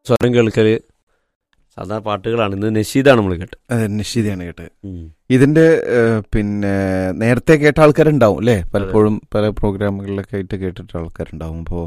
സ്വരം കേൾക്കല് സാധാ പാട്ടുകളാണ് ഇന്ന് നഷീദാണ് നമ്മൾ കേട്ടത് അതെ നിശ്ചിതയാണ് കേട്ടത് ഇതിന്റെ ഏഹ്, പിന്നെ നേരത്തെ കേട്ട ആൾക്കാരുണ്ടാവും അല്ലേ പലപ്പോഴും പല പ്രോഗ്രാമുകളിലൊക്കെ ആയിട്ട് കേട്ടിട്ട് ആൾക്കാരുണ്ടാവും അപ്പോൾ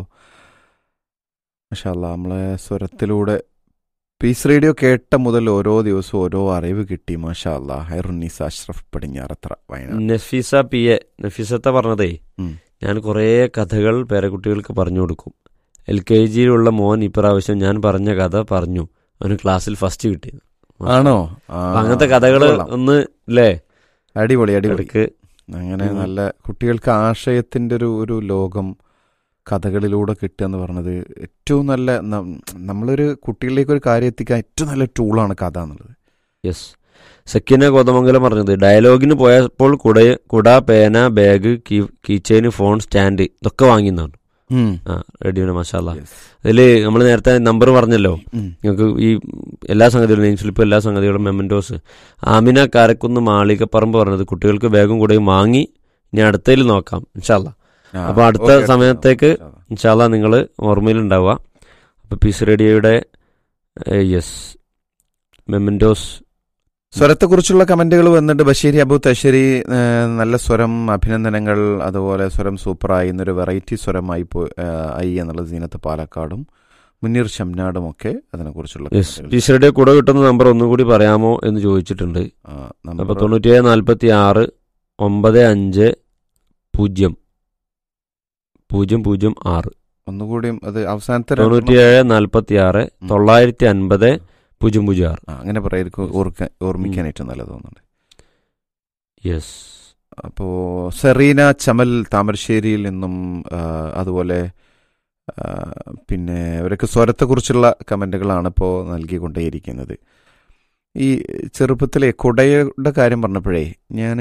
മഷാല്ല നമ്മളെ സ്വരത്തിലൂടെ പീസ് റേഡിയോ കേട്ട മുതൽ ഓരോ ദിവസവും ഓരോ അറിവ് കിട്ടി മാഷാല്ല ഹൈറുന്നീസ് അഷ്റഫ് പടിഞ്ഞാറത്ര വയനാട് നഫീസ പി എ നഫീസത്തെ പറഞ്ഞതേ ഉം. ഞാൻ കുറേ കഥകൾ പേരക്കുട്ടികൾക്ക് പറഞ്ഞു കൊടുക്കും എൽ കെ ജിയിലുള്ള മോൻ ഇപ്രാവശ്യം ഞാൻ പറഞ്ഞ കഥ പറഞ്ഞു അവന് ക്ലാസ്സിൽ ഫസ്റ്റ് കിട്ടി ആണോ ആ, അപ്പൊ അങ്ങനത്തെ കഥകൾ കൊള്ളാം. ഒന്ന് അല്ലേ അടിപൊളി അടിപൊളി ഇടയ്ക്ക് അങ്ങനെ ഉം. നല്ല കുട്ടികൾക്ക് ആശയത്തിന്റെ ഒരു ഒരു ലോകം കഥകളിലൂടെ കിട്ടുക എന്ന് പറഞ്ഞത് ഏറ്റവും നല്ല നം- നമ്മളൊരു കുട്ടികളിലേക്ക് ഒരു കാര്യം എത്തിക്കാൻ ഏറ്റവും നല്ല ടൂളാണ് കഥ എന്നുള്ളത് യെസ് സക്കിന കോതമംഗലം പറഞ്ഞത് ഡയലോഗിന് പോയപ്പോൾ കുട കുട പേന bag key keychain phone stand ഇതൊക്കെ വാങ്ങിയെന്നാണ് ഉം. ആ റെഡിയാണ് മാഷാല്ല Yes. അതിൽ നമ്മൾ നേരത്തെ നമ്പർ പറഞ്ഞല്ലോ ഉം. നിങ്ങൾക്ക് ഈ എല്ലാ സംഗതികളും നെയിം സ്ലിപ്പ് എല്ലാ സംഗതികളും മെമൻറ്റോസ് ആമിന കാരക്കുന്ന് മാളികപ്പറമ്പ് പറഞ്ഞത് കുട്ടികൾക്ക് ബാഗും കൂടെയും വാങ്ങി ഇനി അടുത്തതിൽ നോക്കാം ഇൻഷാല്ല ആ, അപ്പൊ അടുത്ത okay, okay. സമയത്തേക്ക് ആ, ഇൻഷാല്ല നിങ്ങൾ ഓർമ്മയിലുണ്ടാവുക അപ്പോൾ പീസ് റേഡിയോയുടെ യെസ് മെമൻറ്റോസ് സ്വരത്തെക്കുറിച്ചുള്ള കമന്റുകൾ വന്നിട്ട് ബഷീരി അബു തശ്ശേരി ഏഹ്, നല്ല സ്വരം അഭിനന്ദനങ്ങൾ അതുപോലെ സ്വരം സൂപ്പറായി എന്നൊരു വെറൈറ്റി സ്വരമായി പോയി ഏഹ്, ആയി എന്നുള്ള സീനത്ത് പാലക്കാടും മുനീർ ഷംനാടും ഒക്കെ അതിനെക്കുറിച്ചുള്ള യെസ് കമന്റുകൾ. പീസ് റേഡിയോ കൂടെ കിട്ടുന്ന നമ്പർ ഒന്നും കൂടി പറയാമോ എന്ന് ചോദിച്ചിട്ടുണ്ട് ആ, നമ്പർ അപ്പോൾ തൊണ്ണൂറ്റിയേഴ് നാൽപ്പത്തി ആറ് ഒമ്പത് അഞ്ച് പൂജ്യം പൂജ്യം പൂജ്യം ആറ് ഒന്നുകൂടിയും അത് അവസാനത്തെ രണ്ടെണ്ണം- തൊണ്ണൂറ്റിയേഴ് നാൽപ്പത്തി ആറ് തൊള്ളായിരത്തി അൻപത് പൂജ്യം പൂജ്യം ആറ് ആ, അങ്ങനെ പറയായിരിക്കും ഓർക്കാൻ ഓർമ്മിക്കാനായിട്ട് നല്ലത് തോന്നുന്നുണ്ട് യെസ് അപ്പോൾ സെറീന ചമൽ താമരശ്ശേരിയിൽ നിന്നും ആ, അതുപോലെ ആ, പിന്നെ അവരൊക്കെ സ്വരത്തെക്കുറിച്ചുള്ള കമൻറ്റുകളാണ് ഇപ്പോൾ നൽകിക്കൊണ്ടേയിരിക്കുന്നത് ഈ ചെറുപ്പത്തിലെ കുടയുടെ കാര്യം പറഞ്ഞപ്പോഴേ ഞാൻ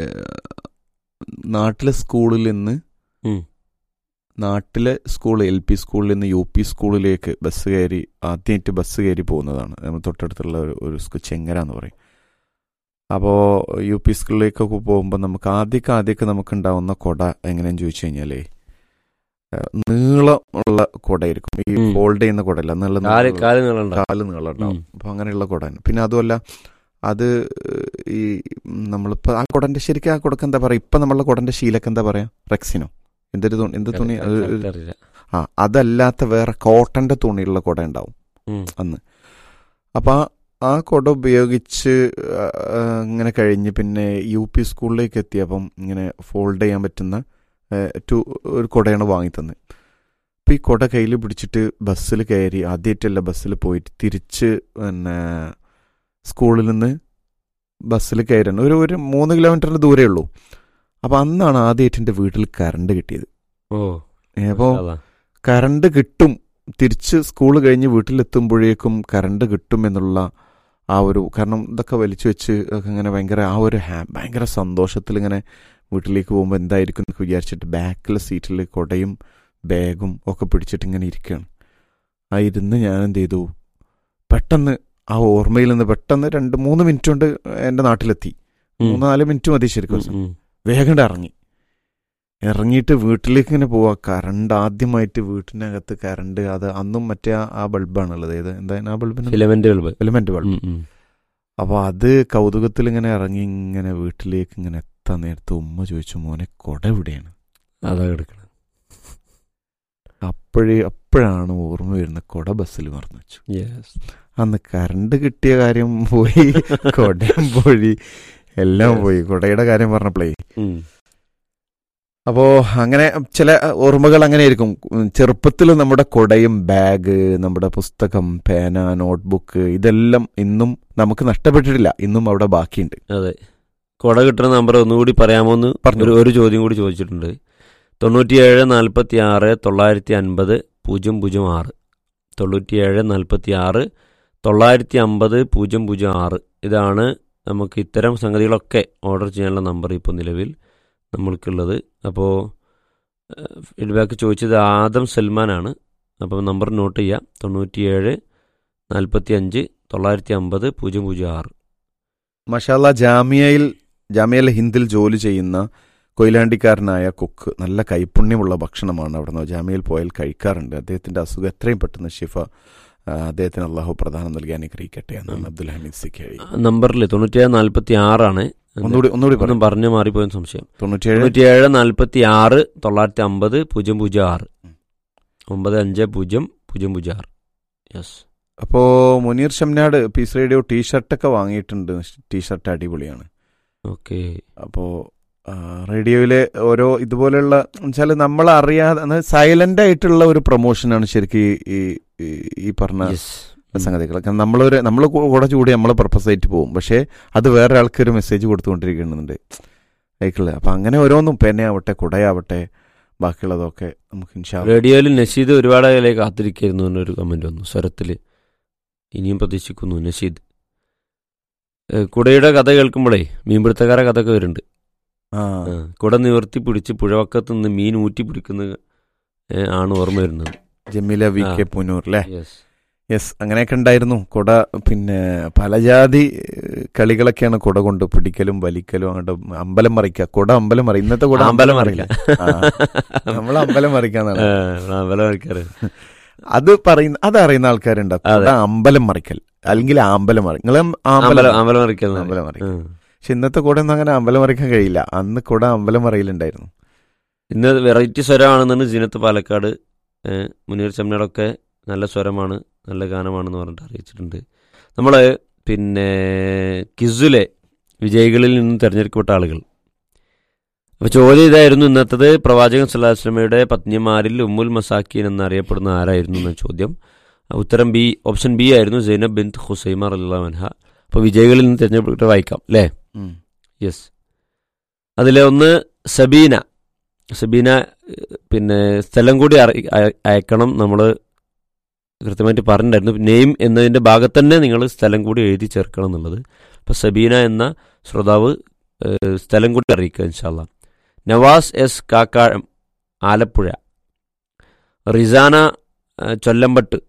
നാട്ടിലെ സ്കൂളിൽ നിന്ന് ഉം. നാട്ടിലെ സ്കൂൾ എൽ പി സ്കൂളിൽ നിന്ന് യു പി സ്കൂളിലേക്ക് ബസ് കയറി ആദ്യമായിട്ട് ബസ് കയറി പോകുന്നതാണ് നമ്മൾ തൊട്ടടുത്തുള്ള ഒരു ഒരു സ്കൂ ചെങ്ങര എന്ന് പറയും അപ്പോൾ യു പി സ്കൂളിലേക്കൊക്കെ പോകുമ്പോൾ നമുക്ക് ആദ്യമൊക്കെ ആദ്യമൊക്കെ നമുക്ക് ഉണ്ടാവുന്ന കൊട എങ്ങനെയെന്ന് ചോദിച്ചു കഴിഞ്ഞാലേ ഏഹ്, നീളമുള്ള കുടയായിരിക്കും ഈ ഉം. ഫോൾഡ് ചെയ്യുന്ന കുടയല്ല നീളം കാല് കാല് നീളണ്ട കാല് നീളം ഉണ്ടാവും ഉം. അപ്പോൾ അങ്ങനെയുള്ള കുടയാണ് പിന്നെ അതുമല്ല അത് ഈ നമ്മളിപ്പോൾ ആ കുടന്റെ ശരിക്കും ആ കുടക്ക് എന്താ പറയുക ഇപ്പം നമ്മളുടെ കുടന്റെ ശീലക്ക് എന്താ പറയാ റെക്സിനോ എന്തൊരു തുണി എന്ത് തുണി അത് ഒരു- അറിയില്ല ആ അതല്ലാത്ത വേറെ കോട്ടന്റെ തുണിയുള്ള കുട ഉണ്ടാവും ഉം. അന്ന് അപ്പം ആ ആ കുട ഉപയോഗിച്ച് ആ, ആ, ഇങ്ങനെ കഴിഞ്ഞ് പിന്നെ യു പി സ്കൂളിലേക്ക് എത്തിയപ്പം ഇങ്ങനെ ഫോൾഡ് ചെയ്യാൻ പറ്റുന്ന ഏ, ടു ഒരു കുടയാണ് വാങ്ങി തന്നെ അപ്പം ഈ കുട കയ്യിൽ പിടിച്ചിട്ട് ബസ്സിൽ കയറി ആദ്യമായിട്ടല്ല ബസ്സിൽ പോയിട്ട് തിരിച്ച് പിന്നെ സ്കൂളിൽ നിന്ന് ബസ്സിൽ കയറാൻ ഒരു ഒരു മൂന്ന് കിലോമീറ്ററിന് ദൂരേ ഉള്ളൂ അപ്പം അന്നാണ് ആദ്യമായിട്ട് എൻ്റെ വീട്ടിൽ കറണ്ട് കിട്ടിയത് ഓ അപ്പോൾ അതാ. കറണ്ട് കിട്ടും തിരിച്ച് സ്കൂൾ കഴിഞ്ഞ് വീട്ടിലെത്തുമ്പോഴേക്കും കറണ്ട് കിട്ടും എന്നുള്ള ആ ഒരു കാരണം ഇതൊക്കെ വലിച്ചു വെച്ച് ഒക്കെ ഇങ്ങനെ ഭയങ്കര ആ ഒരു ഹാ ഭയങ്കര സന്തോഷത്തിൽ ഇങ്ങനെ വീട്ടിലേക്ക് പോകുമ്പോൾ എന്തായിരിക്കും എന്നൊക്കെ വിചാരിച്ചിട്ട് ബാക്കിലെ സീറ്റിൽ കുടയും ബാഗും ഒക്കെ പിടിച്ചിട്ട് ഇങ്ങനെ ഇരിക്കുകയാണ് ആ ഇരുന്ന് ഞാൻ എന്ത് ചെയ്തു പെട്ടെന്ന് ആ ഓർമ്മയിൽ നിന്ന് പെട്ടെന്ന് രണ്ട് മൂന്ന് മിനിറ്റ് കൊണ്ട് എൻ്റെ നാട്ടിലെത്തി ഉം. മൂന്ന് നാല് മിനിറ്റ് മതി ശരിക്കും ഉം, ഉം. വേഗം ഇങ്ങട് ഇറങ്ങി ഇറങ്ങിയിട്ട് വീട്ടിലേക്ക് ഇങ്ങനെ പോവാ കറണ്ട് ആദ്യമായിട്ട് വീട്ടിനകത്ത് കറണ്ട് അത് അന്നും മറ്റേ ആ- ആ ബൾബാണുള്ളത് ഏത് എന്തായാലും ആ ബൾബിന് ഫിലമെന്റ് ബൾബ് എലിമെന്റ് ബൾബ് ഉം, ഉം. അപ്പോൾ അത് കൗതുകത്തിൽ ഇങ്ങനെ ഇറങ്ങി ഇങ്ങനെ വീട്ടിലേക്ക് ഇങ്ങനെ എത്താൻ നേരത്ത് ഉമ്മ ചോദിച്ചു മോനെ കൊട എവിടെയാണ് അതാ കിടക്കണം അപ്പോഴേ അപ്പോഴാണ് ഓർമ്മ വരുന്ന കൊട ബസ്സിൽ മറന്നു വെച്ചു യെസ് അന്ന് കറണ്ട് കിട്ടിയ കാര്യം പോയി കൊടയും പോയി എല്ലാം Yes. പോയി കൊടയുടെ കാര്യം പറഞ്ഞപ്പോഴേ ഉം. അപ്പോ അങ്ങനെ ചില ഓർമ്മകൾ അങ്ങനെയായിരിക്കും ചെറുപ്പത്തിൽ നമ്മുടെ കൊടയും ബാഗ് നമ്മുടെ പുസ്തകം പേന നോട്ട്ബുക്ക് ഇതെല്ലാം ഇന്നും നമുക്ക് നഷ്ടപ്പെട്ടിട്ടില്ല ഇന്നും അവിടെ ബാക്കിയുണ്ട് അതെ കൊട കിട്ടുന്ന നമ്പർ ഒന്നുകൂടി പറയാമോ എന്ന് പറഞ്ഞു. ഒരു ഒരു ചോദ്യം കൂടി ചോദിച്ചിട്ടുണ്ട് തൊണ്ണൂറ്റിയേഴ് നാൽപ്പത്തി ആറ് തൊള്ളായിരത്തി അൻപത് പൂജ്യം പൂജ്യം ആറ് തൊണ്ണൂറ്റിയേഴ് നാൽപ്പത്തി ആറ് തൊള്ളായിരത്തി അമ്പത് പൂജ്യം പൂജ്യം ആറ് ഇതാണ് നമുക്ക് ഇത്തരം സംഗതികളൊക്കെ ഓർഡർ ചെയ്യാനുള്ള നമ്പർ ഇപ്പോൾ നിലവിൽ നമ്മൾക്കുള്ളത് അപ്പോൾ ഫീഡ്ബാക്ക് ചോദിച്ചത് ആദം സൽമാനാണ് അപ്പോൾ നമ്പർ നോട്ട് ചെയ്യാം തൊണ്ണൂറ്റിയേഴ് നാൽപ്പത്തി അഞ്ച് തൊള്ളായിരത്തി അമ്പത് പൂജ്യം പൂജ്യം ആറ് മഷാല ജാമിയയിൽ ജാമിയൽ ഹിന്ദിൽ ജോലി ചെയ്യുന്ന കൊയിലാണ്ടിക്കാരനായ കുക്ക് നല്ല കൈപുണ്യമുള്ള ഭക്ഷണമാണ് അവിടെ നിന്ന് ജാമിയയിൽ പോയാൽ കഴിക്കാറുണ്ട് അദ്ദേഹത്തിന്റെ അസുഖം എത്രയും പെട്ടെന്ന് ഷിഫ ആ, അദ്ദേഹത്തിന് അള്ളാഹു പ്രധാനം നൽകി അനുഗ്രഹിക്കട്ടെ എന്നാണ് അബ്ദുൽ ഹമീദ് സിക്കഴി നമ്പറിൽ തൊണ്ണൂറ്റിയേഴ് നാൽപ്പത്തി ആറാണ് ഒന്നുകൂടി ഒന്നുകൂടി ഒന്നും പറഞ്ഞു പറഞ്ഞു മാറിപ്പോയ സംശയം തൊണ്ണൂറ്റിയേഴ് തൊണ്ണൂറ്റിയേഴ് നാൽപ്പത്തി ആറ് തൊള്ളായിരത്തി അമ്പത് പൂജ്യം പൂജ്യം ആറ് ഒമ്പത് അഞ്ച് പൂജ്യം പൂജ്യം പൂജ്യം ആറ് യെസ് അപ്പോ മുനീർ ഷംനാട് പീസ് റേഡിയോ ടീഷർട്ടൊക്കെ വാങ്ങിയിട്ടുണ്ട് ടീഷർട്ട് അടിപൊളിയാണ് ഓക്കെ അപ്പോ ആ, റേഡിയോയിലെ ഓരോ ഇതുപോലെയുള്ള വെച്ചാൽ നമ്മൾ അറിയാതെ സൈലന്റ് ആയിട്ടുള്ള ഒരു പ്രൊമോഷനാണ് ശരിക്കും ഈ- ഈ ഈ- ഈ പറഞ്ഞ യെസ് സംഗതികൾ കാരണം നമ്മളൊരു നമ്മൾ കൂടെ ചൂടി നമ്മൾ പർപ്പസ് ആയിട്ട് പോകും പക്ഷേ അത് വേറെ ആൾക്ക് ഒരു മെസ്സേജ് കൊടുത്തുകൊണ്ടിരിക്കുന്നുണ്ട് അയക്കുള്ളത് അപ്പം അങ്ങനെ ഓരോന്നും പെനയാവട്ടെ കുടയാവട്ടെ ബാക്കിയുള്ളതൊക്കെ നമുക്ക് ഇൻഷാ അല്ലാ. റേഡിയോയിൽ നഷീദ് ഒരുപാട് അതിലേക്ക് കാത്തിരിക്കായിരുന്നു എന്നൊരു കമന്റ് വന്നു സ്വരത്തിൽ ഇനിയും പ്രതീക്ഷിക്കുന്നു നഷീദ് ഏ, കുടയുടെ കഥ കേൾക്കുമ്പോഴേ മീൻപിടുത്തക്കാരെ കഥയൊക്കെ വരുന്നുണ്ട് ആ ആ, കുട നിവർത്തി പിടിച്ച് പുഴവക്കത്ത് നിന്ന് മീൻ ഊറ്റി പിടിക്കുന്ന ഏ, ആണ് ഓർമ്മ വരുന്നത് ജമീല വി ആ. കെ പുനൂർ അല്ലേ യെസ് യെസ് അങ്ങനെയൊക്കെ ഉണ്ടായിരുന്നു കുട പിന്നെ പലജാതി ഏഹ്, കളികളൊക്കെയാണ് കുട കൊണ്ട് പിടിക്കലും വലിക്കലും അങ്ങോട്ട് അമ്പലം മറിക്കുക കുട അമ്പലം മറി ഇന്നത്തെ കുട അമ്പലം മറിയില്ല നമ്മൾ അമ്പലം മറിക്കാന്നാണ് അമ്പലം മറിക്കാറ് അത് പറയുന്ന അതറിയുന്ന ആൾക്കാരുണ്ട് കുട അതെ. അമ്പലം മറിക്കൽ അല്ലെങ്കിൽ ആമ്പലം മറി നിങ്ങൾ അമ്പലം അമ്പലം അമ്പലം മറിക്കാന്ന് അമ്പലം പറയും. മറിക്കും ആ. പക്ഷെ ഇന്നത്തെ കൂടെ ഒന്നും അങ്ങനെ അമ്പലം മറിക്കാൻ കഴിയില്ല അന്ന് കുട അമ്പലം മറിയിലുണ്ടായിരുന്നു ഇന്ന് വെറൈറ്റി സ്വരമാണെന്നാണ് ജിനത്ത് പാലക്കാട് ഏ, മുനീർ ചമ്മനോടൊക്കെ നല്ല സ്വരമാണ് നല്ല ഗാനമാണെന്ന് പറഞ്ഞിട്ട് അറിയിച്ചിട്ടുണ്ട് നമ്മൾ പിന്നെ കിസുലെ വിജയികളിൽ നിന്ന് തിരഞ്ഞെടുക്കപ്പെട്ട ആളുകൾ അപ്പോൾ ചോദ്യം ഇതായിരുന്നു ഇന്നത്തത് പ്രവാചകൻ സല്ലല്ലാഹു അലൈഹി വസല്ലമയുടെ പത്നിമാരിൽ ഉമ്മുൽ മസാക്കീൻ എന്നറിയപ്പെടുന്ന ആരായിരുന്നു എന്ന ചോദ്യം ഉത്തരം ബി ഓപ്ഷൻ ബി ആയിരുന്നു സൈനബ് ബിൻ ഹുസൈമ റളിയല്ലാഹു അൻഹ അപ്പോൾ വിജയികളിൽ നിന്ന് തിരഞ്ഞെടുക്കപ്പെട്ട് വായിക്കാം അല്ലേ ഉം. യെസ് അതിലെ ഒന്ന് സബീന സബീന ഏഹ്, പിന്നെ സ്ഥലം കൂടി അറി അയ- അയക്കണം നമ്മൾ കൃത്യമായിട്ട് പറഞ്ഞിട്ടുണ്ടായിരുന്നു നെയിം എന്നതിൻ്റെ ഭാഗത്ത് തന്നെ നിങ്ങൾ സ്ഥലം കൂടി എഴുതി ചേർക്കണം എന്നുള്ളത് അപ്പോൾ സബീന എന്ന ശ്രോതാവ് ഏഹ്, സ്ഥലം കൂടി അറിയിക്കുക ഇൻഷാല്ല നവാസ് എസ് കാക്കാഴം ആലപ്പുഴ റിസാന ഏഹ്, ചൊല്ലമ്പട്ട്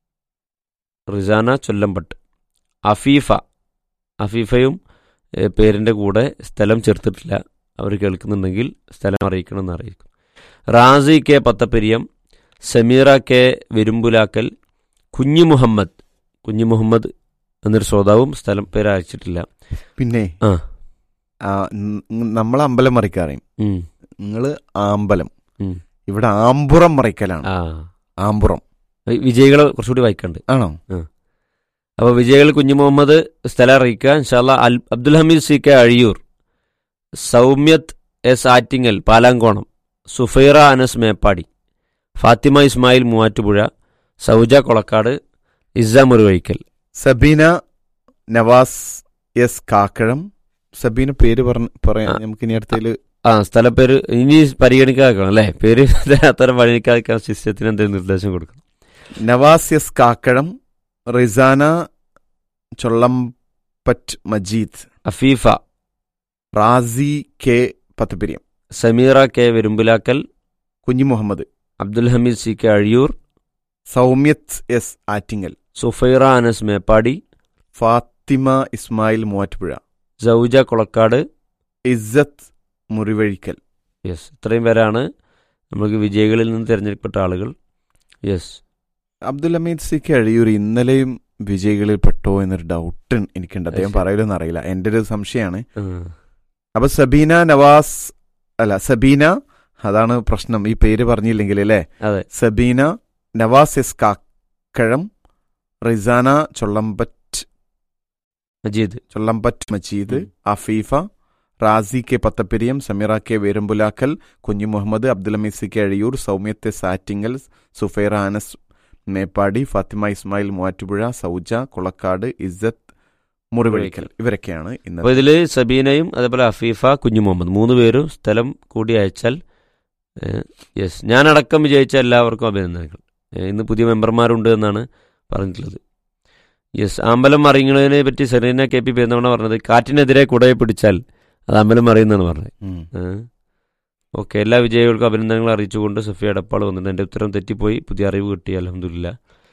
റിസാന ചൊല്ലമ്പട്ട് അഫീഫ അഫീഫയും ഏഹ്, പേരിൻ്റെ കൂടെ സ്ഥലം ചേർത്തിട്ടില്ല അവർ കേൾക്കുന്നുണ്ടെങ്കിൽ സ്ഥലം അറിയിക്കണം എന്ന് അറിയിക്കും റാസി കെ പത്തപ്പെരിയം സമീറ കെ വെരുമ്പുലാക്കൽ കുഞ്ഞു മുഹമ്മദ് കുഞ്ഞു മുഹമ്മദ് എന്നൊരു ശ്രോതാവും സ്ഥലം പേര് അയച്ചിട്ടില്ല പിന്നെ ആ. ആ, ന- നമ്മൾ അമ്പലം മറിക്കാറേയും ഉം, നിങ്ങള് ആമ്പലം ഉം. ഇവിടെ ആമ്പുറം മറിക്കലാണ് ആ ആമ്പുറം വി- വിജയികളെ കുറച്ചുകൂടി വായിക്കണ്ട് ആണോ അപ്പോൾ വിജയികൾ കുഞ്ഞു മുഹമ്മദ് സ്ഥലം അറിയിക്കുക ഇൻഷാല്ല അൽ Abdul Hameed C K Azhiyur Soumyath S Attingal Palamkonam Sufaira Anas Meppadi Fathima Ismail Muvattupuzha Souja Kolakkad Isa Murivazhikkal Sabeena Navas S Kakkazham Sabeena പേര് പറഞ്ഞ പറയാം ആ. നമുക്ക് ഇനി അടുത്തതിൽ ആ സ്ഥലപ്പേര് ഇനി പരിഗണിക്കാതിരിക്കണം അല്ലേ പേര് അത്തരം പരിഗണിക്കാതിരിക്കാൻ സിസ്റ്റത്തിന് എന്തെങ്കിലും നിർദ്ദേശം കൊടുക്കണം Navas S Kakkazham Rizana Chollampatt Majeed Afeefa Razi K Pathapiriyam Sameera K Verumbulakkal Kunju Muhammad Abdul Hameed C K Azhiyur Soumyath S Attingal Sufaira Anas Meppadi Fathima Ismail Muvattupuzha Souja Kolakkad Izzath Murivazhikkal yes ഇത്രയും പേരാണ് നമുക്ക് വിജയികളിൽ നിന്ന് തിരഞ്ഞെടുക്കപ്പെട്ട ആളുകൾ yes Abdul Hameed C K Azhiyur ഇന്നലെയും വിജയികളിൽ പെട്ടോ എന്നൊരു ഡൗട്ട് എനിക്കുണ്ട് അദ്ദേഹം അത് ശരി. പറയലെന്ന് അറിയില്ല എൻ്റെ ഒരു സംശയമാണ് അപ്പൊ സബീന നവാസ് അല്ല സബീന അതാണ് പ്രശ്നം ഈ പേര് പറഞ്ഞില്ലെങ്കിൽ അല്ലേ അതെ സബീന നവാസ് എസ് കാക്കഴം റിസാന ചൊള്ളമ്പറ്റ് മജീദ് ചൊള്ളമ്പറ്റ് മജീദ് ഉം. Afeefa Razi K Pathapiriyam Sameera K Verumbulakkal Kunju Muhammad Abdul Hameed C K Azhiyur സൗമ്യത്തെ സാറ്റിങ്ങൽ സുഫൈറ അനസ് മേപ്പാടി ഫാത്തിമ ഇസ്മായിൽ മൂവാറ്റുപുഴ സൗജ കൊളക്കാട് ഇസ്സത്ത് മുറിവഴിക്കൽ ഇവരൊക്കെയാണ് അപ്പോൾ ഇന്ന് ഇതിൽ സബീനയും അതേപോലെ അഫീഫ കുഞ്ഞു മുഹമ്മദ് മൂന്ന് പേരും സ്ഥലം കൂടി അയച്ചാൽ യെസ് ഞാനടക്കം വിജയിച്ച എല്ലാവർക്കും അഭിനന്ദനങ്ങൾ ഏ, ഇന്ന് പുതിയ മെമ്പർമാരുണ്ട് എന്നാണ് പറഞ്ഞിട്ടുള്ളത് യെസ് അമ്പലം മറിയുന്നതിനെ പറ്റി സെറീന കെ പി പെരുന്നവണ പറഞ്ഞത് കാറ്റിനെതിരെ കുടയെ പിടിച്ചാൽ അത് അമ്പലം മറിയുന്നതാണ് പറഞ്ഞത് ഉം. ഓക്കെ എല്ലാ വിജയികൾക്കും അഭിനന്ദനങ്ങൾ അറിയിച്ചുകൊണ്ട് സഫിയ എടപ്പാൾ വന്നിട്ട് എൻ്റെ ഉത്തരം തെറ്റിപ്പോയി പുതിയ അറിവ് കിട്ടി അലഹമില്ല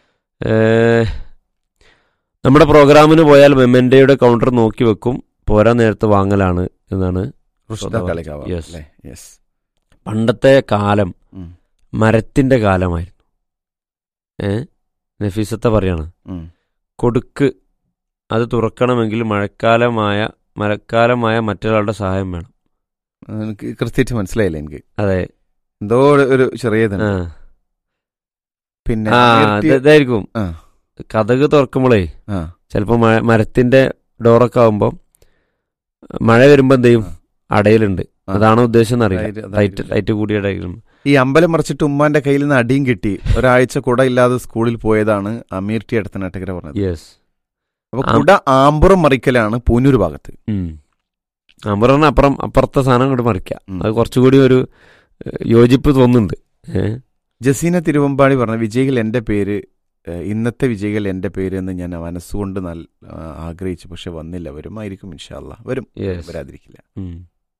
നമ്മുടെ പ്രോഗ്രാമിന് പോയാൽ മെമ്മൻ്റെയുടെ കൗണ്ടർ നോക്കി വെക്കും പോരാ നേരത്തെ വാങ്ങലാണ് എന്നാണ് റുഷ്ദ കളിക്കാവ് Yes. അല്ലേ യെസ് പണ്ടത്തെ കാലം ഉം. മരത്തിൻ്റെ കാലമായിരുന്നു ഏ നഫീസത്തെ പറയാണ് ഉം. കൊടുക്ക് അത് തുറക്കണമെങ്കിൽ മഴക്കാലമായ മഴക്കാലമായ മറ്റൊരാളുടെ സഹായം വേണം എനിക്ക് കൃത്യമായിട്ട് മനസ്സിലായില്ല എനിക്ക് അതെ എന്തോ ഒരു- ഒരു ചെറിയ ആ പിന്നെ ആ ഉയർത്തിയ- ഇത് ഇതായിരിക്കും ആ. കഥക് തുറക്കുമ്പോഴേ ആ ചിലപ്പോൾ മഴ മരത്തിന്റെ ഡോറൊക്കെ ആകുമ്പോൾ മഴ വരുമ്പോൾ എന്ത് ചെയ്യും ആ. അടയിലുണ്ട് ആ. അതാണോ ഉദ്ദേശം എന്നറിയില്ല അതായത് ലൈറ്റ് അതായിരിക്കും. ലൈറ്റ് കൂടിയ അടയിലും ഈ അമ്പലം മറിച്ചിട്ട് ഉമ്മാന്റെ കയ്യിൽ നിന്ന് അടിയും കിട്ടി ഒരാഴ്ച കുട ഇല്ലാതെ സ്കൂളിൽ പോയതാണ് അമീർ ടി അടുത്തനാട്ടകര പറഞ്ഞത് യെസ് അപ്പൊ ആ- കുട ആമ്പുറം മറിക്കലാണ് പൂനൂർ ഭാഗത്ത് അമ്പറിന് അപ്പുറം അപ്പുറത്തെ സാധനം കൊണ്ട് മറിക്കാം ഉം. അത് കുറച്ചുകൂടി ഒരു ഏഹ്, യോജിപ്പ് തോന്നുന്നുണ്ട് ഏഹ് ജസീന തിരുവമ്പാടി പറഞ്ഞ വിജയികൾ എന്റെ പേര് ഏഹ്, ഇന്നത്തെ വിജയികൾ എന്റെ പേര് എന്ന് ഞാൻ മനസ്സുകൊണ്ട് നല്ല ആ, ആഗ്രഹിച്ചു പക്ഷെ വന്നില്ല വരുമായിരിക്കും ഇൻഷാല്ല വരും Yes. വരാതിരിക്കില്ല ഉം.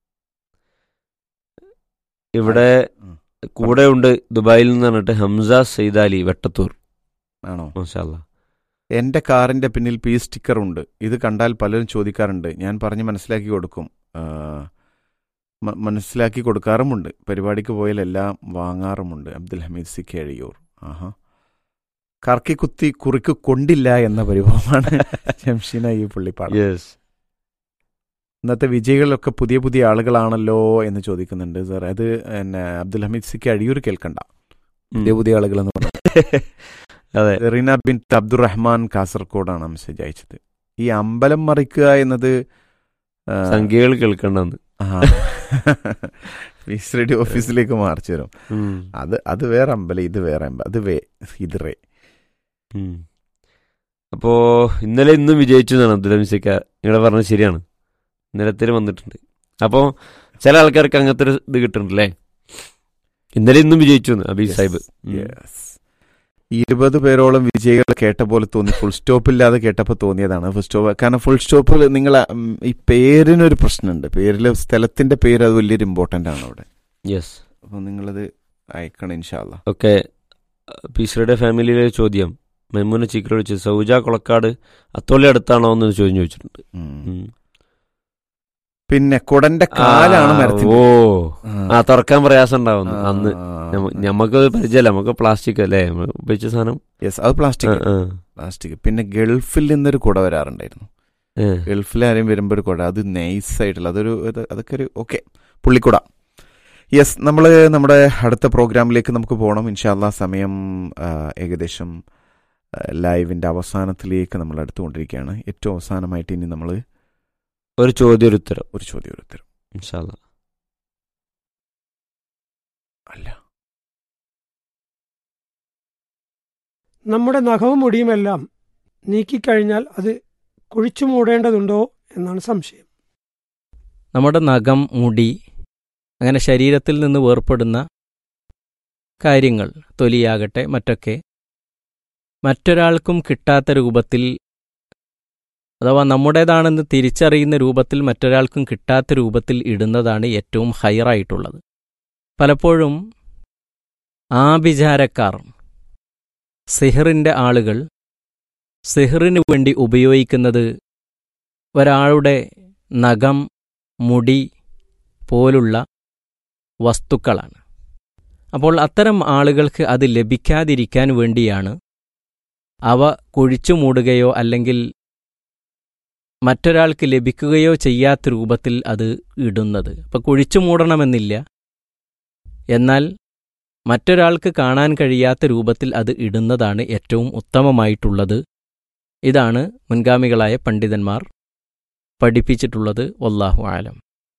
ഇവിടെ ഉം. കൂടെ ഉണ്ട് ദുബായിൽ നിന്ന് പറഞ്ഞിട്ട് ഹംസ സെയ്ദാലി വെട്ടത്തൂർ ആണോ മാഷാല്ല എന്റെ കാറിന്റെ പിന്നിൽ പി സ്റ്റിക്കർ ഉണ്ട് ഇത് കണ്ടാൽ പലരും ചോദിക്കാറുണ്ട് ഞാൻ പറഞ്ഞ് മനസ്സിലാക്കി കൊടുക്കും ആ, മ- മനസ്സിലാക്കി കൊടുക്കാറുമുണ്ട് പരിപാടിക്ക് പോയാൽ എല്ലാം വാങ്ങാറുമുണ്ട് അബ്ദുൽ ഹമീദ് സി കേഴിയൂർ ആഹാ കറക്കി കുത്തി കുറിക്ക് കൊണ്ടില്ല എന്ന പരിഭവമാണ് ജംഷീന ഈ പുള്ളിപ്പാട് യെസ് ഇന്നത്തെ വിജയികളൊക്കെ പുതിയ പുതിയ ആളുകളാണല്ലോ എന്ന് ചോദിക്കുന്നുണ്ട് സാർ അത് പിന്നെ അബ്ദുൽ ഹമീദ് സിക്ക് അഴിയൂർ കേൾക്കണ്ട പുതിയ പുതിയ ആളുകൾ എന്ന് പറഞ്ഞു അതെ റീന ബിൻ അബ്ദുറഹ്മാൻ കാസർഗോഡാണ് മെസ്സേജ് അയച്ചത് ഈ അമ്പലം മറിക്കുക എന്നത് ആ, സംഖ്യകൾ കേൾക്കണ്ടെന്ന് ആ. ഫീസ് റെഡി ഓഫീസിലേക്ക് മാർച്ച് വരും അത് അത് വേറെ അമ്പലം ഇത് വേറെ അമ്പലം അത് വേ ഇത് റേ ഉം. അപ്പോ ഇന്നലെ ഇന്നും വിജയിച്ചു എന്നാണ് അബ്ദുൽ ഹമീസിക്ക നിങ്ങൾ പറഞ്ഞത് ശരിയാണ് ഇന്നലത്തിൽ വന്നിട്ടുണ്ട് അപ്പോ ചില ആൾക്കാർക്ക് അങ്ങനത്തെ ഒരു ഇത് കിട്ടുന്നുണ്ടല്ലേ ഇന്നലെ ഇന്നും വിജയിച്ചു എന്ന് അബി സാഹിബ് ഉം. യെസ് ഇരുപത് പേരോളം വിജയികൾ കേട്ട പോലെ തോന്നി ഫുൾ സ്റ്റോപ്പ് ഇല്ലാതെ കേട്ടപ്പോൾ തോന്നിയതാണ് ഫുൾ സ്റ്റോപ്പ് കാരണം ഫുൾ സ്റ്റോപ്പിൽ നിങ്ങൾ ഈ പേരിനൊരു പ്രശ്നമുണ്ട് പേരിൽ സ്ഥലത്തിന്റെ പേര് അത് വലിയൊരു ഇമ്പോർട്ടൻ്റ് ആണ് അവിടെ യെസ് അപ്പോൾ നിങ്ങളത് അയക്കണം ഇൻഷാല്ല ഓക്കെ പീശ്രയുടെ ഫാമിലിയിലെ ചോദ്യം മെമ്മൂനെ ചീക്കലോട് ചോദിച്ചു സൗജ കൊളക്കാട് അത്തോളി അടുത്താണോ എന്ന് ചോദ്യം ചോദിച്ചിട്ടുണ്ട് ഉം. പിന്നെ കുടന്റെ കാലാണ് ആ, മരത്തിന്റെ ഓ ആ തുറക്കാൻ പ്രയാസം ഉണ്ടാവുന്നു ആ, അന്ന് ആ, ഞമ്മ- ഞമ്മക്ക് പരിചയമല്ല നമുക്ക് പ്ലാസ്റ്റിക് അല്ലേ നമ്മള് ഉപയോഗിച്ച സാധനം yes, അത് ആ, പ്ലാസ്റ്റിക് ആ. പ്ലാസ്റ്റിക് പിന്നെ ഗൾഫിൽ നിന്നൊരു കുട വരാറുണ്ടായിരുന്നു ഏ. ഗൾഫിൽ ആരെയും വരുമ്പോൾ ഒരു കുട അത് നൈസ് ആയിട്ടുള്ള അതൊരു ഇത് അതൊക്കെ ഒരു ഓക്കെ പുള്ളിക്കുട യെസ് നമ്മൾ നമ്മുടെ അടുത്ത പ്രോഗ്രാമിലേക്ക് നമുക്ക് പോകണം ഇൻഷാല്ല സമയം ആ, ഏകദേശം ലൈവിൻ്റെ അവസാനത്തിലേക്ക് നമ്മൾ അടുത്തുകൊണ്ടിരിക്കുകയാണ് ഏറ്റവും അവസാനമായിട്ട് ഇനി നമ്മൾ ഒരു ചോദ്യം ഒരു ഉത്തരം ഒരു ചോദ്യം ഒരു ഉത്തരം ഇൻഷാല്ല അല്ല നമ്മുടെ നഖവും മുടിയുമെല്ലാം നീക്കിക്കഴിഞ്ഞാൽ അത് കുഴിച്ചു മൂടേണ്ടതുണ്ടോ എന്നാണ് സംശയം നമ്മുടെ നഖം മുടി അങ്ങനെ ശരീരത്തിൽ നിന്ന് വേർപ്പെടുന്ന കാര്യങ്ങൾ തൊലിയാകട്ടെ മറ്റൊക്കെ മറ്റൊരാൾക്കും കിട്ടാത്ത രൂപത്തിൽ അഥവാ നമ്മുടേതാണെന്ന് തിരിച്ചറിയുന്ന രൂപത്തിൽ മറ്റൊരാൾക്കും കിട്ടാത്ത രൂപത്തിൽ ഇടുന്നതാണ് ഏറ്റവും ഹയറായിട്ടുള്ളത് പലപ്പോഴും ആഭിചാരക്കാർ സിഹറിൻ്റെ ആളുകൾ സിഹറിന് വേണ്ടി ഉപയോഗിക്കുന്നത് ഒരാളുടെ നഖം മുടി പോലുള്ള വസ്തുക്കളാണ് അപ്പോൾ അത്തരം ആളുകൾക്ക് അത് ലഭിക്കാതിരിക്കാൻ വേണ്ടിയാണ് അവ കുഴിച്ചു മൂടുകയോ അല്ലെങ്കിൽ മറ്റൊരാൾക്ക് ലഭിക്കുകയോ ചെയ്യാത്ത രൂപത്തിൽ അത് ഇടുന്നത് അപ്പോൾ കുഴിച്ചു മൂടണമെന്നില്ല എന്നാൽ മറ്റൊരാൾക്ക് കാണാൻ കഴിയാത്ത രൂപത്തിൽ അത് ഇടുന്നതാണ് ഏറ്റവും ഉത്തമമായിട്ടുള്ളത് ഇതാണ് മുൻഗാമികളായ പണ്ഡിതന്മാർ പഠിപ്പിച്ചിട്ടുള്ളത് വല്ലാഹു ആലം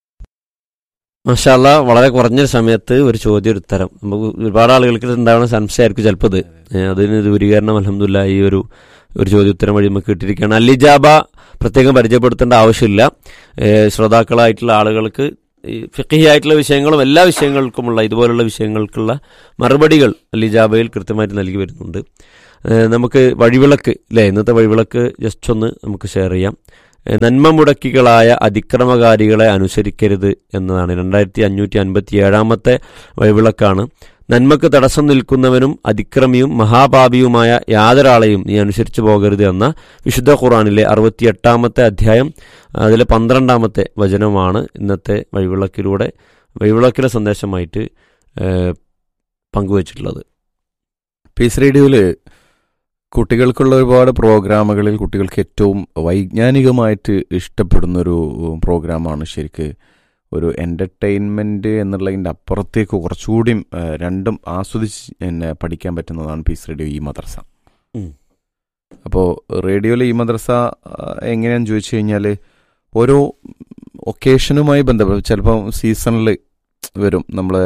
മഷാല്ല വളരെ കുറഞ്ഞ സമയത്ത് ഒരു ചോദ്യം ഒരു ഉത്തരം നമുക്ക് ഒരുപാട് ആളുകൾക്ക് ഉണ്ടാവുന്ന സംശയമായിരിക്കും ചിലപ്പോൾ ഇത് ഏ, അതിന് ദൂരീകരണം അലഹമില്ല ഈ ഒരു ഒരു ചോദ്യോത്തരം വഴി നമുക്ക് കിട്ടിയിരിക്കുകയാണ് അല്ലിജാബ പ്രത്യേകം പരിചയപ്പെടുത്തേണ്ട ആവശ്യമില്ല ഏ, ശ്രോതാക്കളായിട്ടുള്ള ആളുകൾക്ക് ഈ ഫിഖി ആയിട്ടുള്ള വിഷയങ്ങളും എല്ലാ വിഷയങ്ങൾക്കുമുള്ള ഇതുപോലുള്ള വിഷയങ്ങൾക്കുള്ള മറുപടികൾ അല്ലിജാബയിൽ കൃത്യമായിട്ട് നൽകി വരുന്നുണ്ട് ഏ, നമുക്ക് വഴിവിളക്ക് അല്ലേ ഇന്നത്തെ വഴിവിളക്ക് ജസ്റ്റ് ഒന്ന് നമുക്ക് ഷെയർ ചെയ്യാം ഏ, നന്മ മുടക്കികളായ അതിക്രമകാരികളെ അനുസരിക്കരുത് എന്നതാണ് രണ്ടായിരത്തി അഞ്ഞൂറ്റി അൻപത്തി ഏഴാമത്തെ വഴിവിളക്കാണ് നന്മക്ക് തടസ്സം നിൽക്കുന്നവനും അതിക്രമിയും മഹാപാപിയുമായ യാതൊരാളെയും നീ അനുസരിച്ചു പോകരുത് എന്ന വിശുദ്ധ ഖുറാനിലെ അറുപത്തിയെട്ടാമത്തെ അധ്യായം അതിലെ പന്ത്രണ്ടാമത്തെ വചനമാണ് ഇന്നത്തെ വഴിവിളക്കിലൂടെ വഴിവിളക്കിലെ സന്ദേശമായിട്ട് ഏ, പങ്കുവച്ചിട്ടുള്ളത് പീസ് റേഡിയോയിൽ കുട്ടികൾക്കുള്ള ഒരുപാട് പ്രോഗ്രാമുകളിൽ കുട്ടികൾക്ക് ഏറ്റവും വൈജ്ഞാനികമായിട്ട് ഇഷ്ടപ്പെടുന്ന ഒരു പ്രോഗ്രാമാണ് ശരിക്ക് ഒരു എൻ്റർടൈൻമെൻറ്റ് എന്നുള്ളതിൻ്റെ അപ്പുറത്തേക്ക് കുറച്ചുകൂടി ആ, രണ്ടും ആസ്വദിച്ച് പിന്നെ പഠിക്കാൻ പറ്റുന്നതാണ് പീസ് റേഡിയോ ഈ മദ്രസ ഉം. അപ്പോൾ റേഡിയോയിൽ ഈ മദ്രസ ആ, എങ്ങനെയാണെന്ന് ചോദിച്ചു കഴിഞ്ഞാൽ ഓരോ ഒക്കേഷനുമായി ബന്ധപ്പെട്ട് ചിലപ്പോൾ സീസണിൽ വരും നമ്മൾ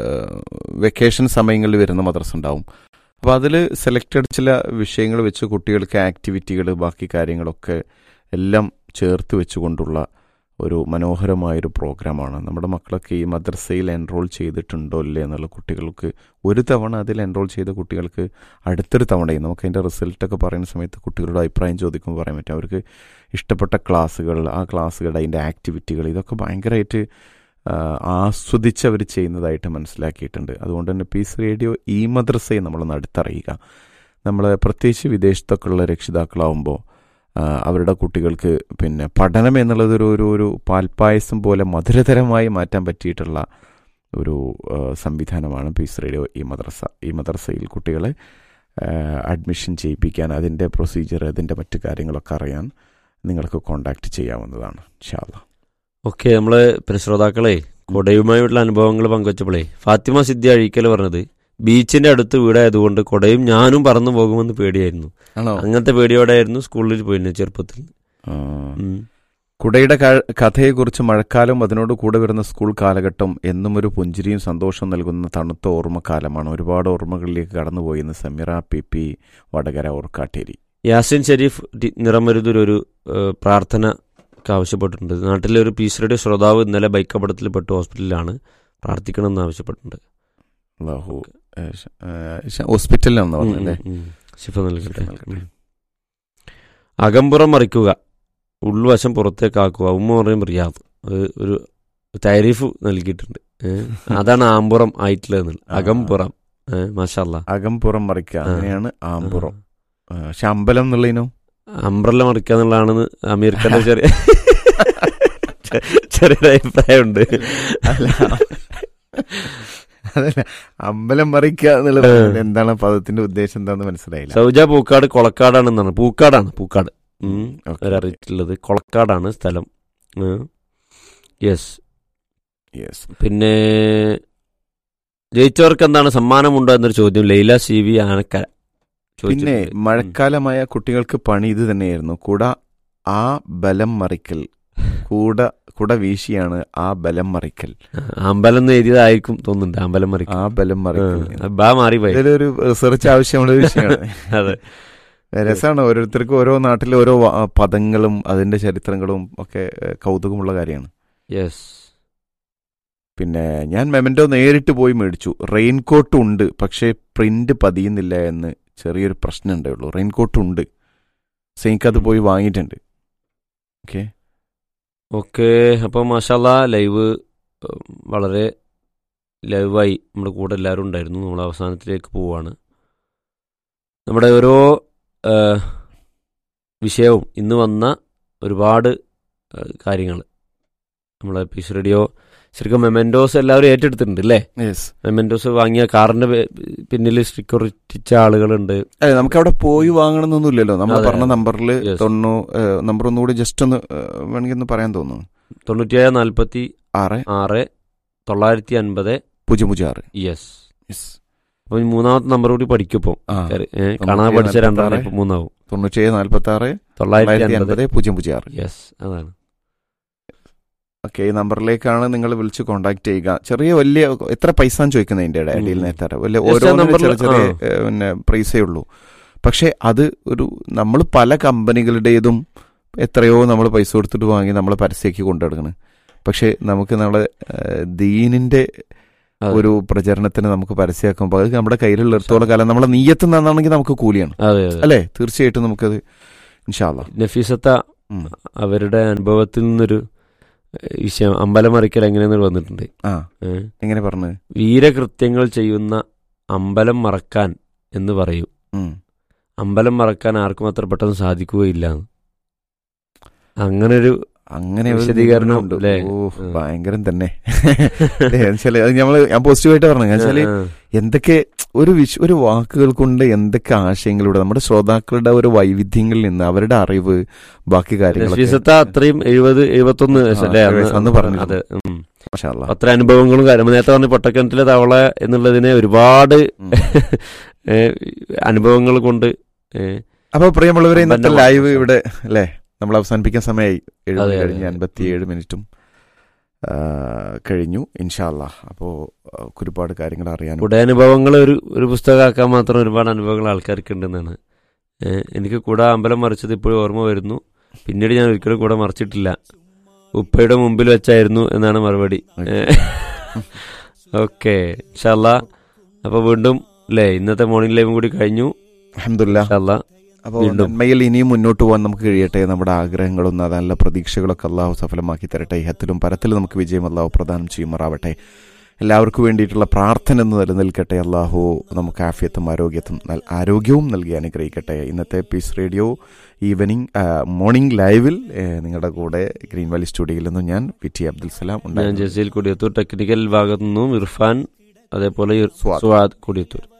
വെക്കേഷൻ സമയങ്ങളിൽ വരുന്ന മദ്രസ ഉണ്ടാവും അപ്പോൾ അതിൽ സെലക്റ്റഡ് ചില വിഷയങ്ങൾ വെച്ച് കുട്ടികൾക്ക് ആക്ടിവിറ്റികൾ ബാക്കി കാര്യങ്ങളൊക്കെ എല്ലാം ചേർത്ത് വെച്ചുകൊണ്ടുള്ള ഒരു മനോഹരമായൊരു പ്രോഗ്രാമാണ് നമ്മുടെ മക്കളൊക്കെ ഈ മദ്രസയിൽ എൻറോൾ ചെയ്തിട്ടുണ്ടോ ഇല്ലേ എന്നുള്ള കുട്ടികൾക്ക് ഒരു തവണ അതിൽ എൻറോൾ ചെയ്ത കുട്ടികൾക്ക് അടുത്തൊരു തവണയും നമുക്ക് അതിൻ്റെ റിസൾട്ടൊക്കെ പറയുന്ന സമയത്ത് കുട്ടികളുടെ അഭിപ്രായം ചോദിക്കുമ്പോൾ പറയാൻ പറ്റും അവർക്ക് ഇഷ്ടപ്പെട്ട ക്ലാസ്സുകൾ ആ ക്ലാസ്സുകളുടെ അതിൻ്റെ ആക്ടിവിറ്റികൾ ഇതൊക്കെ ഭയങ്കരമായിട്ട് ആ, ആസ്വദിച്ച് അവർ ചെയ്യുന്നതായിട്ട് മനസ്സിലാക്കിയിട്ടുണ്ട് അതുകൊണ്ട് തന്നെ പീസ് റേഡിയോ ഈ മദ്രസയെ നമ്മളൊന്ന് അടുത്തറിയുക നമ്മൾ പ്രത്യേകിച്ച് വിദേശത്തൊക്കെ ഉള്ള രക്ഷിതാക്കളാവുമ്പോൾ ആ, അവരുടെ കുട്ടികൾക്ക് പിന്നെ പഠനം എന്നുള്ളത് ഒരു ഒരു ഒരു പാൽപ്പായസം പോലെ മധുരതരമായി മാറ്റാൻ പറ്റിയിട്ടുള്ള ഒരു ആ, സംവിധാനമാണ് പീസ് റേഡിയോ ഈ മദ്രസ ഈ മദ്രസയിൽ കുട്ടികളെ ആ, അഡ്മിഷൻ ചെയ്യിപ്പിക്കാൻ അതിൻ്റെ പ്രൊസീജിയർ അതിൻ്റെ മറ്റു കാര്യങ്ങളൊക്കെ അറിയാൻ നിങ്ങൾക്ക് കോണ്ടാക്ട് ചെയ്യാവുന്നതാണ് ഇൻഷാല്ലാ ഓക്കെ നമ്മള് പിന്നെ ശ്രോതാക്കളെ കൊടയുമായുള്ള അനുഭവങ്ങൾ പങ്കുവച്ചപ്പോഴേ ഫാത്തിമ സിദ്ധി അഴീക്കൽ പറഞ്ഞത് ബീച്ചിന്റെ അടുത്ത് വീടായതുകൊണ്ട് കൊടയും ഞാനും പറന്നു പോകുമെന്ന് പേടിയായിരുന്നു ആണോ അങ്ങനത്തെ പേടിയോടെയായിരുന്നു സ്കൂളിൽ പോയിരുന്നത് ചെറുപ്പത്തിൽ ആ. ഉം. കുടയുടെ ക- കഥയെക്കുറിച്ച് മഴക്കാലം അതിനോട് കൂടെ വരുന്ന സ്കൂൾ കാലഘട്ടം എന്നും ഒരു പുഞ്ചിരിയും സന്തോഷവും നൽകുന്ന തണുത്ത ഓർമ്മക്കാലമാണ് ഒരുപാട് ഓർമ്മകളിലേക്ക് കടന്നുപോയെന്ന് Sameera P P Vadakara Orkkatteri Yasin Sharif T- നിറമരുതൊരു ഒരു ഏഹ്, പ്രാർത്ഥന ഒക്കെ ആവശ്യപ്പെട്ടിട്ടുണ്ട് നാട്ടിലെ ഒരു പീസ് റേഡിയോ ശ്രോതാവ് ഇന്നലെ ബൈക്ക് അപകടത്തിൽ പെട്ട് ഹോസ്പിറ്റലിലാണ് പ്രാർത്ഥിക്കണമെന്ന് ആവശ്യപ്പെട്ടിട്ടുണ്ട് അല്ലാഹു ഏ, ശ- ഏ, ശ- ഹോസ്പിറ്റലിലാണെന്ന് ഉം, പറഞ്ഞല്ലേ ഉം, ഉം. ശിഫ നൽകട്ടെ ശിഫ നൽകട്ടെ. ഉം. അകമ്പുറം മറിക്കുക ഉൾവശം പുറത്തേക്കാക്കുക ഉമ്മ പറയും റിയാദ് അത് ഒരു താരീഫ് നൽകിയിട്ടുണ്ട് ഏ? അതാണ് ആമ്പുറം ആയിട്ടുള്ളത് ആ. അകമ്പുറം മാഷല്ല അകംപുറം മറിക്കുക അങ്ങനെയാണ് ആമ്പുറം ആ, പക്ഷെ അമ്പലം എന്നുള്ളതിനോ അംബ്രല്ല മറിക്കുക എന്നുള്ളതാണെന്ന് അമീർ ഖാന്റെ ചെറിയ ചെറിയൊരു അഭിപ്രായമുണ്ട് അല്ല അതല്ല അമ്പലം മറിക്കുക എന്നുള്ളത് ആ. എന്താണ് ആ പദത്തിന്റെ ഉദ്ദേശം എന്താന്ന് മനസ്സിലായില്ല സൗജ പൂക്കാട് കൊളക്കാടാണെന്നാണ് പൂക്കാടാണ് പൂക്കാട് ഉം. ഓക്കേ. അവരറിയിച്ചിട്ടുള്ളത് കൊളക്കാടാണ് സ്ഥലം യെസ് Yes. പിന്നെ ജയിച്ചവർക്ക് എന്താണ് സമ്മാനമുണ്ടോ എന്നൊരു ചോദ്യം ലൈല സി വി ആനക്കര പിന്നെ ചോദിച്ചിട്ടുണ്ട്. മഴക്കാലമായ കുട്ടികൾക്ക് പണി ഇത് തന്നെയായിരുന്നു കുട ആ ബലം മറിക്കൽ കൂട കുട വീശിയാണ് ആ ബലം മറിക്കൽ ഉം. അമ്പലം എന്ന് എഴുതിയതായിരിക്കും തോന്നുന്നുണ്ട് അമ്പലം മറി ആ ബലം മറിക്കൽ ബാ മാറി പോയി ഇതിലൊരു റിസർച്ച് ആവശ്യമുള്ള ഒരു വിഷയമാണ് അതെ രസമാണ് ഓരോരുത്തർക്കും ഓരോ നാട്ടിലെ ഓരോ വ- പദങ്ങളും അതിന്റെ ചരിത്രങ്ങളും ഒക്കെ ഏഹ്, കൗതുകമുള്ള കാര്യമാണ് യെസ് പിന്നെ ഞാൻ മെമൻറ്റോ നേരിട്ട് പോയി മേടിച്ചു റെയിൻകോട്ട് ഉണ്ട് പക്ഷേ പ്രിന്റ് പതിയുന്നില്ല എന്ന് ചെറിയൊരു പ്രശ്നം ഉണ്ടേ ഉള്ളൂ റെയിൻകോട്ട് ഉണ്ട് പക്ഷേ എനിക്കത് പോയി വാങ്ങിയിട്ടുണ്ട് ഓക്കെ ഓക്കെ അപ്പോൾ മാഷാല്ല ലൈവ് ഉം, വളരെ ലൈവായി നമ്മുടെ കൂടെ എല്ലാവരും ഉണ്ടായിരുന്നു നമ്മൾ അവസാനത്തിലേക്ക് പോവാണ് നമ്മുടെ ഓരോ വിഷയവും ഇന്ന് വന്ന ഒരുപാട് കാര്യങ്ങൾ നമ്മളെ പീസ് റേഡിയോ ശരിക്കും മെമെൻറ്റോസ് എല്ലാവരും ഏറ്റെടുത്തിട്ടുണ്ട് അല്ലേ യെസ് മെമെൻറ്റോസ് വാങ്ങിയ കാറിന്റെ പേ- പിന്നിൽ സ്റ്റിക്കർ ഒട്ടിച്ച ആളുകളുണ്ട് അതെ നമുക്ക് അവിടെ പോയി വാങ്ങണമെന്നൊന്നും ഇല്ലല്ലോ നമ്മൾ അതെ, പറഞ്ഞ അതെ. നമ്പറിൽ Yes. തൊണ്ണൂ ഏഹ്, നമ്പർ ഒന്നുകൂടി ജസ്റ്റ് ഒന്ന് ഏഹ്, വേണമെങ്കിൽ ഒന്ന് പറയാൻ തോന്നുന്നു തൊണ്ണൂറ്റിയേഴ് നാൽപ്പത്തി ആറ് ആറ് തൊള്ളായിരത്തി അൻപത് പൂജ്യം പൂജ്യം ആറ് യെസ് യെസ് അപ്പൊ ഈ മൂന്നാമത്തെ നമ്പർ കൂടി പഠിക്കുപ്പോ ആ കാണാൻ പഠിച്ച രണ്ടെണ്ണം ഇപ്പൊ മൂന്നാവും തൊണ്ണൂറ്റേഴ് നാൽപ്പത്തി ആറ് തൊള്ളായിരത്തി തൊള്ളായിരത്തി അൻപത് അൻപത് പൂജ്യം പൂജ്യം ആറ് യെസ് അതാണ് ഓക്കെ ഈ നമ്പറിലേക്കാണ് നിങ്ങൾ വിളിച്ച് കോൺടാക്ട് ചെയ്യുക ചെറിയ വലിയ എത്ര പൈസ ചോദിക്കുന്നത് അതിന്റെ ഇടയിൽ ഉം. നേരത്തെ വലിയ Just ആ ഓരോ number ചെറിയ ല് ചെറിയ ആ. ഏഹ്, പിന്നെ പ്രൈസേ ഉള്ളൂ പക്ഷെ അത് ഒരു നമ്മൾ പല കമ്പനികളുടേതും എത്രയോ നമ്മൾ പൈസ കൊടുത്തിട്ട് വാങ്ങി നമ്മൾ പരസ്യമാക്കി കൊണ്ടുനടക്കണം പക്ഷെ നമുക്ക് നമ്മളെ ഏഹ്, ദീനിന്റെ അതെ. ഒരു പ്രചരണത്തിന് നമുക്ക് പരസ്യമാക്കുമ്പോൾ അത് നമ്മുടെ കയ്യിലുള്ളിടത്തോളം കാലം നമ്മളെ നീയത്ത് നന്നാണെങ്കിൽ നമുക്ക് കൂലിയാണ് അതെ അതെ അല്ലേ തീർച്ചയായിട്ടും നമുക്കത് ഇൻഷാല്ല നഫീസത്ത അവരുടെ അനുഭവത്തിൽ നിന്നൊരു ഏഹ്, വിഷയം അമ്പലമറിക്കൽ എങ്ങനെയെന്ന് വന്നിട്ടുണ്ട് ആ ഏഹ്. എങ്ങനെ പറഞ്ഞു വീരകൃത്യങ്ങൾ ചെയ്യുന്ന അമ്പലം മറക്കാൻ എന്ന് പറയും ഉം. അമ്പലം മറക്കാൻ ആർക്കും അത്ര പെട്ടെന്ന് സാധിക്കുകയില്ല അങ്ങനൊരു അങ്ങനെ ഒരു വിശദീകരണം നിഗമനമുണ്ട്. അല്ലേ? ഓ ഉം. ഭയങ്കരം തന്നെ അല്ലേ, എന്നുവെച്ചാല് അത് ഞമ്മള് ഞാൻ പോസിറ്റീവായിട്ട് പറഞ്ഞു എന്നുവെച്ചാല് ആ, എന്തൊക്കെ ഒരു വിശ് ഒരു വാക്കുകൾ കൊണ്ട് എന്തൊക്കെ ആശയങ്ങളിലൂടെ നമ്മുടെ ശ്രോതാക്കളുടെ ഒരു വൈവിധ്യങ്ങളിൽ നിന്ന് അവരുടെ അറിവ് ബാക്കി കാര്യങ്ങളൊക്കെ രശ്മീസത്ത അത്രയും എഴുപത് എഴുപത്തൊന്ന് ആ, വയസ്സല്ലേ അത്ര വയസ്സ് അന്ന് പറഞ്ഞിരുന്നു. അതെ ഉം. മാഷാ അല്ലാ. അത്ര അനുഭവങ്ങളും കാര്യം നേരത്തെ പറഞ്ഞ പൊട്ടക്കിണറ്റിലെ തവള എന്നുള്ളതിനെ ഒരുപാട് ഉം. ഏ, അനുഭവങ്ങൾ കൊണ്ട് ഏ, അപ്പൊ പ്രിയമുള്ളവരെ ഇന്നത്തെ സമ്പന്നമാണ്. ലൈവ് ഇവിടെ അല്ലേ നമ്മൾ അവസാനിപ്പിക്കാൻ സമയമായി എഴുപത് അതെ, അതെ, കഴിഞ്ഞ് അതെ. അൻപത്തിയേഴ് മിനിറ്റും ആ, കഴിഞ്ഞു ഇൻഷാല്ല അപ്പോൾ ഒരുപാട് കാര്യങ്ങൾ അറിയാനും കൂടെ അനുഭവങ്ങൾ ഒരു ഒരു പുസ്തകമാക്കാൻ മാത്രം ഒരുപാട് അനുഭവങ്ങൾ ആൾക്കാർക്ക് ഉണ്ടെന്നാണ് ഏ, എനിക്ക് കൂടെ അമ്പലം മറിച്ചത് ഇപ്പോഴും ഓർമ്മ വരുന്നു പിന്നീട് ഞാൻ ഒരിക്കലും കൂടെ മറിച്ചിട്ടില്ല ഉപ്പയുടെ മുമ്പിൽ വെച്ചായിരുന്നു എന്നാണ് മറുപടി ഓക്കെ ഇൻഷാല്ല അപ്പൊ വീണ്ടും അല്ലേ ഇന്നത്തെ മോർണിംഗ് ലൈവും കൂടി കഴിഞ്ഞു അഹമ്മദില്ല ഇൻഷാല്ല അപ്പോൾ വീണ്ടും. നന്മയിൽ ഇനിയും മുന്നോട്ട് പോകാൻ നമുക്ക് കഴിയട്ടെ നമ്മുടെ ആഗ്രഹങ്ങളും നല്ല പ്രതീക്ഷകളൊക്കെ അള്ളാഹു സഫലമാക്കി തരട്ടെ ഇഹത്തിലും പരത്തിലും നമുക്ക് വിജയം അള്ളാഹു പ്രദാനം ചെയ്യുമാറാവട്ടെ എല്ലാവർക്കും വേണ്ടിയിട്ടുള്ള പ്രാർത്ഥന എന്ന് നിലനിൽക്കട്ടെ അള്ളാഹു നമുക്ക് ആഫിയത്തും ആരോഗ്യത്തും നൽ- ആരോഗ്യവും നൽകി അനുഗ്രഹിക്കട്ടെ ഇന്നത്തെ പീസ് റേഡിയോ ഈവനിങ് മോർണിംഗ് ലൈവിൽ ഏഹ്, നിങ്ങളുടെ കൂടെ ഗ്രീൻ വാലി സ്റ്റുഡിയോയിൽ നിന്നും ഞാൻ വി ടി അബ്ദുൽ സലാം ഞാൻ ഉണ്ടായിരുന്നു ജസീൽ കൊടിയത്തൂർ ടെക്നിക്കൽ ഭാഗത്തു നിന്നും ഇർഫാൻ അതേപോലെ ഇർ- സ്വാദ്. സ്വാദ് കൊടിയത്തൂർ